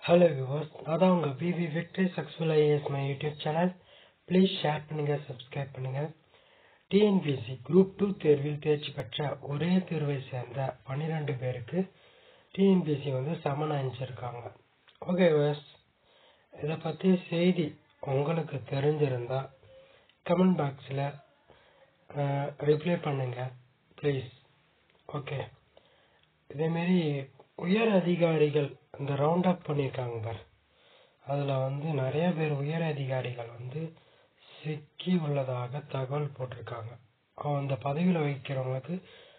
hello viewers நான் தான் உங்கள் விவி victory successful IAS my YouTube channel please share பண்ணுங்கள் சப்ஸ்கிரைப் பண்ணுங்கள் டிஎன்பிஎஸ்சி குரூப் டூ தேர்வில் தேர்ச்சி பெற்ற ஒரே தேர்வை சேர்ந்த பன்னிரெண்டு பேருக்கு டிஎன்பிஎஸ்சி வந்து சமன் அனுப்பிச்சிருக்காங்க ஓகே வியூவர்ஸ் இதை பற்றி செய்தி உங்களுக்கு தெரிஞ்சிருந்தா கமெண்ட் பாக்ஸில் ரிப்ளை பண்ணுங்கள் ப்ளீஸ் ஓகே இதேமாரி உயர் அதிகாரிகள் இந்த ரவுண்ட் அப் பண்ணியிருக்காங்க பார் அதில் வந்து நிறைய பேர் உயர் அதிகாரிகள் வந்து சிக்கி உள்ளதாக தகவல் போட்டிருக்காங்க அந்த பதவியில் வைக்கிறவங்களுக்கு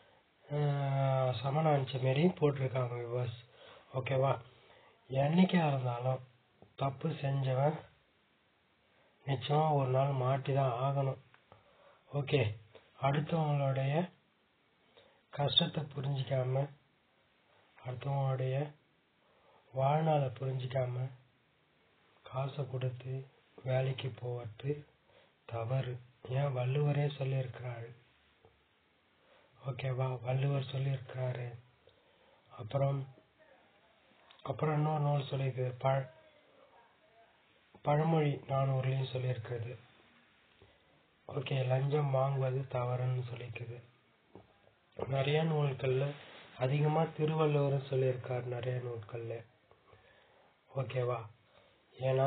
சமன் அனுப்பிச்ச மாரி போட்டிருக்காங்க விவர்ஸ் ஓகேவா என்னைக்கா இருந்தாலும் தப்பு செஞ்சவன் நிச்சயமாக ஒரு நாள் மாட்டி தான் ஆகணும் ஓகே அடுத்தவங்களுடைய கஷ்டத்தை புரிஞ்சிக்காம அடுத்தவங்களுடைய வாழ்நாளை புரிஞ்சிக்காம காசை கொடுத்து வேலைக்கு போவது தவறு ஏன் வள்ளுவரே சொல்லியிருக்கிறாரு ஓகேவா வள்ளுவர் சொல்லியிருக்கிறாரு அப்புறம் அப்புறம் இன்னொரு நூல் சொல்லியிருக்குது பழ பழமொழி நானூறுலையும் சொல்லியிருக்குது ஓகே லஞ்சம் வாங்குவது தவறுன்னு சொல்லியிருக்குது நிறைய நூல்களில் அதிகமாக திருவள்ளுவர் சொல்லியிருக்கார் நிறைய நூல்களில் ஓகேவா ஏன்னா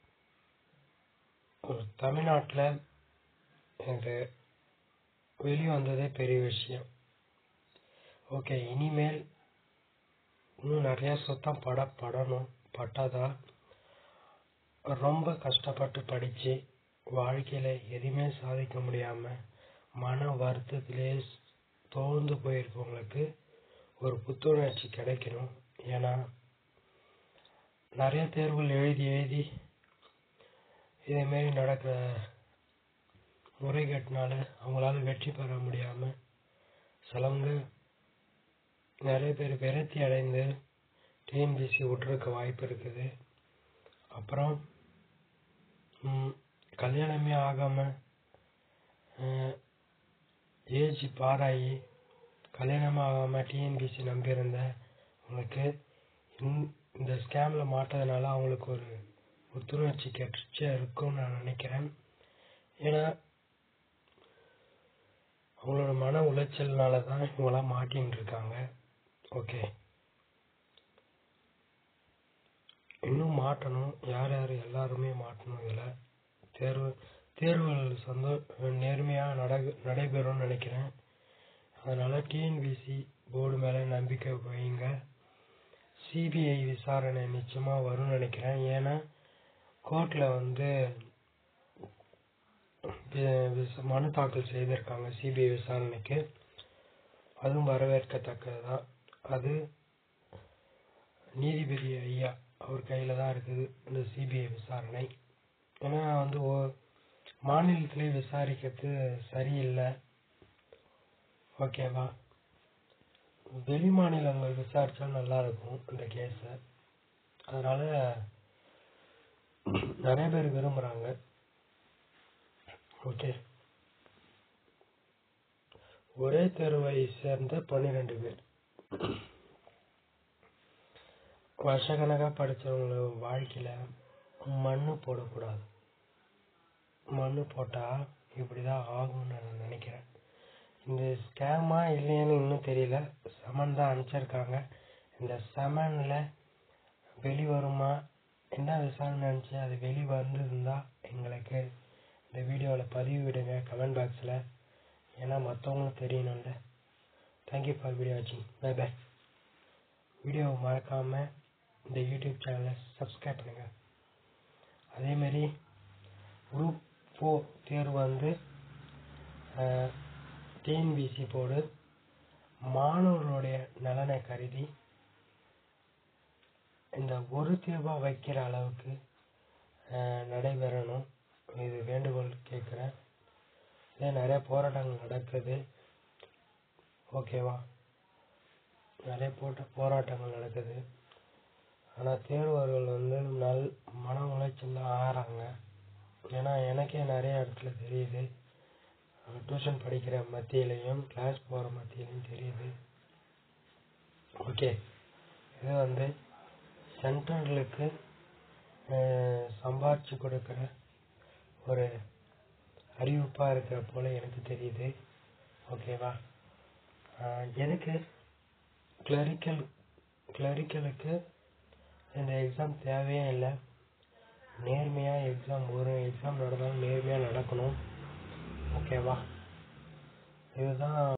ஒரு தமிழ்நாட்டில் இது வெளியே வந்ததே பெரிய விஷயம் ஓகே இனிமேல் இன்னும் நிறைய சுத்தம் பட படணும் பட்டாதான் ரொம்ப கஷ்டப்பட்டு படித்து வாழ்க்கையில் எதுவுமே சாதிக்க முடியாமல் மன வருத்தத்திலே தோர்ந்து போயிருக்கவங்களுக்கு ஒரு புத்துணர்ச்சி கிடைக்கணும் ஏன்னா நிறைய தேர்வுகள் எழுதி எழுதி இதேமாரி நடக்கிற முறைகேட்டினால அவங்களால வெற்றி பெற முடியாமல் சிலவங்க நிறைய பேர் விரக்தி அடைந்து டிஎன்பிசி விட்டுருக்க வாய்ப்பு இருக்குது அப்புறம் கல்யாணமே ஆகாமல் ஏஜ் பாராயி கல்யாணம் ஆகாமல் டிஎன்பிசி நம்பியிருந்த உங்களுக்கு இந்த ஸ்கேமில் மாட்டதுனால அவங்களுக்கு ஒரு புத்துணர்ச்சி கெட்டுச்சே இருக்கும்னு நான் நினைக்கிறேன் ஏன்னா அவங்களோட மன உளைச்சல்னால தான் இவங்களாம் மாட்டின்னு இருக்காங்க ஓகே இன்னும் மாட்டணும் யார் யார் எல்லாருமே மாட்டணும் இதில் தேர்வு தேர்வுகள் சொந்த நேர்மையாக நட நடைபெறும்னு நினைக்கிறேன் அதனால் டிஎன்பிசி போர்டு மேலே நம்பிக்கை வைங்க சிபிஐ விசாரணை நிச்சயமாக வரும்னு நினைக்கிறேன் ஏன்னா கோர்ட்டில் வந்து மனு தாக்கல் செய்திருக்காங்க சிபிஐ விசாரணைக்கு அதுவும் வரவேற்கத்தக்கது தான் அது நீதிபதி ஐயா அவர் கையில் தான் இருக்குது இந்த சிபிஐ விசாரணை ஏன்னா வந்து மாநிலத்திலே விசாரிக்கிறது சரியில்லை ஓகேவா வெளி மாநிலங்கள் விசாரிச்சா நல்லா இருக்கும் இந்த கேஸை அதனால நிறைய பேர் விரும்புகிறாங்க ஓகே ஒரே தெருவை சேர்ந்த பன்னிரெண்டு பேர் வருஷக்கணக்காக படித்தவங்க வாழ்க்கையில் மண்ணு போடக்கூடாது மண்ணு போட்டால் இப்படி தான் ஆகும்னு நான் நினைக்கிறேன் இந்த ஸ்கேமா இல்லையான்னு இன்னும் தெரியல சமன் தான் அனுப்பிச்சிருக்காங்க இந்த சமனில் வெளிவருமா என்ன விசாரணை இருந்துச்சு அது வெளி வந்திருந்தா எங்களுக்கு இந்த வீடியோவில் பதிவு விடுங்க கமெண்ட் பாக்ஸில் ஏன்னா மற்றவங்களும் தெரியணும்ல தேங்க்யூ ஃபார் வீடியோ வாட்சிங் பை பை வீடியோவை மறக்காமல் இந்த யூடியூப் சேனலை சப்ஸ்கிரைப் பண்ணுங்கள் அதேமாரி குரூப் ஃபோர் தேர்வு வந்து டிஎன்பிசி போர்டு மாணவர்களுடைய நலனை கருதி இந்த ஒரு தேர்வாக வைக்கிற அளவுக்கு நடைபெறணும் இது வேண்டுகோள் கேட்குறேன் இதே நிறைய போராட்டங்கள் நடக்குது ஓகேவா நிறைய போட்ட போராட்டங்கள் நடக்குது ஆனால் தேர்வர்கள் வந்து நல் மன உளைச்சல் தான் ஆகிறாங்க ஏன்னா எனக்கே நிறைய இடத்துல தெரியுது டியூஷன் படிக்கிற மத்தியிலையும் கிளாஸ் போகிற மத்தியிலையும் தெரியுது ஓகே இது வந்து சென்ட்ரலுக்கு சம்பாரிச்சு கொடுக்குற ஒரு அறிவிப்பாக இருக்கிற போல எனக்கு தெரியுது ஓகேவா எதுக்கு கிளரிக்கல் கிளரிக்கலுக்கு இந்த எக்ஸாம் தேவையே இல்லை நேர்மையாக எக்ஸாம் ஒரு எக்ஸாம் நடந்தாலும் நேர்மையாக நடக்கணும் ஓகேவா இதுதான்